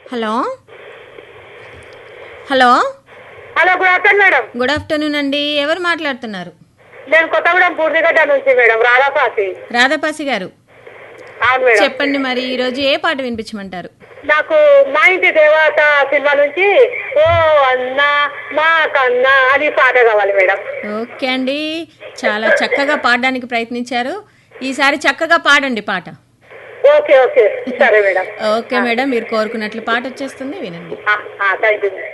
hello hello hello good afternoon madam good afternoon అండి ఎవరు మాట్లాడుతున్నారు నేను కొత్తగూడెం పూర్తిగడ్డ నుంచి మేడం రాధాపాసి రాధాపాసి గారు అవును మేడం చెప్పండి మరి ఈరోజు ఏ పాట వినిపించమంటారు నాకు మా ఇంటి దేవత సినిమా నుంచి ఓ అన్నా మా కన్నా అని పాట కావాలి మేడం ఓకే అండి చాలా చక్కగా పాడడానికి ప్రయత్నించారు ఈసారి చక్కగా పాడండి పాట ఓకే ఓకే సరే మేడం ఓకే మేడం మీరు కోరుకున్నట్లు పాట వచ్చేస్తుంది వినండి థ్యాంక్ యూ